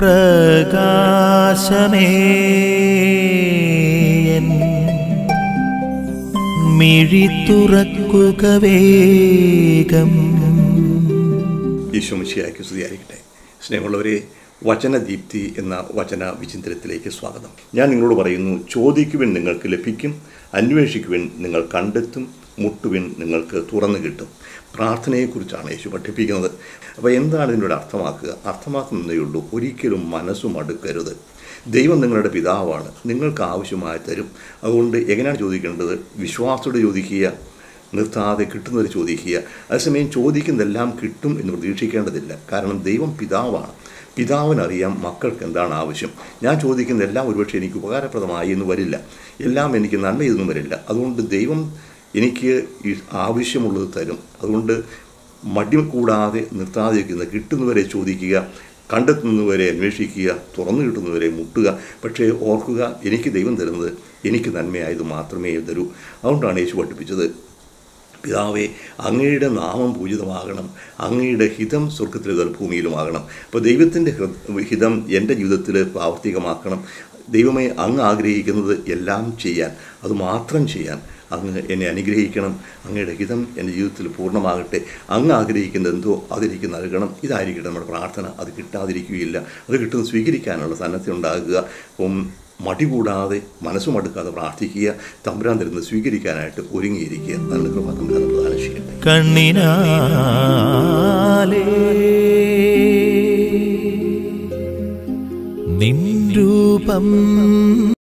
പ്രകാശമേ എൻ മിഴി തുറക്കുക വേഗം ഈശോമിശിയായ്ക്ക് സ്തുതിയായിരിക്കട്ടെ സ്നേഹമുള്ളവരെ വചനദീപ്തി എന്ന വചന വിചിന്തനത്തിലേക്ക് സ്വാഗതം ഞാൻ നിങ്ങളോട് പറയുന്നു ചോദിക്കുവിൻ നിങ്ങൾക്ക് ലഭിക്കും അന്വേഷിക്കുവിൻ നിങ്ങൾ കണ്ടെത്തും മുട്ടുവിൻ നിങ്ങൾക്ക് തുറന്നു കിട്ടും പ്രാർത്ഥനയെക്കുറിച്ചാണ് യേശു പഠിപ്പിക്കുന്നത് അപ്പോൾ എന്താണ് ഇതിനോട് അർത്ഥമാക്കുക അർത്ഥമാക്കുന്നതേ ഉള്ളൂ ഒരിക്കലും മനസ്സും അടുക്കരുത് ദൈവം നിങ്ങളുടെ പിതാവാണ് നിങ്ങൾക്ക് ആവശ്യമായി തരും അതുകൊണ്ട് എങ്ങനെയാണ് ചോദിക്കേണ്ടത് വിശ്വാസത്തോടെ ചോദിക്കുക നിർത്താതെ കിട്ടുന്നത് ചോദിക്കുക അതേസമയം ചോദിക്കുന്നതെല്ലാം കിട്ടും എന്ന് പ്രതീക്ഷിക്കേണ്ടതില്ല കാരണം ദൈവം പിതാവാണ് പിതാവിനറിയാം മക്കൾക്ക് എന്താണ് ആവശ്യം ഞാൻ ചോദിക്കുന്നതെല്ലാം ഒരുപക്ഷെ എനിക്ക് ഉപകാരപ്രദമായി എന്ന് വരില്ല എല്ലാം എനിക്ക് നന്മ ചെയ്തൊന്നും വരില്ല അതുകൊണ്ട് ദൈവം എനിക്ക് ഈ ആവശ്യമുള്ളത് തരും അതുകൊണ്ട് മടി കൂടാതെ നിർത്താതെ ഇരിക്കുന്ന കിട്ടുന്നവരെ ചോദിക്കുക കണ്ടെത്തുന്നവരെ അന്വേഷിക്കുക തുറന്നു കിട്ടുന്നവരെ മുട്ടുക പക്ഷേ ഓർക്കുക എനിക്ക് ദൈവം തരുന്നത് എനിക്ക് നന്മയായത് മാത്രമേ തരൂ അതുകൊണ്ടാണ് യേശു പഠിപ്പിച്ചത് പിതാവേ അങ്ങയുടെ നാമം പൂജിതമാകണം അങ്ങയുടെ ഹിതം സ്വർഗത്തിലെ ഭൂമിയിലുമാകണം അപ്പോൾ ദൈവത്തിൻ്റെ ഹിതം എൻ്റെ ജീവിതത്തിൽ പ്രാവർത്തികമാക്കണം ദൈവമേ അങ്ങ് ആഗ്രഹിക്കുന്നത് എല്ലാം ചെയ്യാൻ അത് മാത്രം ചെയ്യാൻ അങ്ങ് എന്നെ അനുഗ്രഹിക്കണം അങ്ങയുടെ ഹിതം എൻ്റെ ജീവിതത്തിൽ പൂർണ്ണമാകട്ടെ അങ്ങ് ആഗ്രഹിക്കുന്നത് എന്തോ അതെനിക്ക് നൽകണം ഇതായിരിക്കട്ടെ നമ്മുടെ പ്രാർത്ഥന അത് കിട്ടാതിരിക്കുകയില്ല അത് കിട്ടുന്നത് സ്വീകരിക്കാനുള്ള സന്നദ്ധ ഉണ്ടാകുക അപ്പം മടി കൂടാതെ മനസ്സും അടുക്കാതെ പ്രാർത്ഥിക്കുക തമ്പുരാൻ തരുന്നത് സ്വീകരിക്കാനായിട്ട് ഒരുങ്ങിയിരിക്കുക നല്ല കൃപ തമ്പുരാൻ പ്രധാനം ചെയ്യട്ടെ കണ്ണിനാലേ നിൻ രൂപം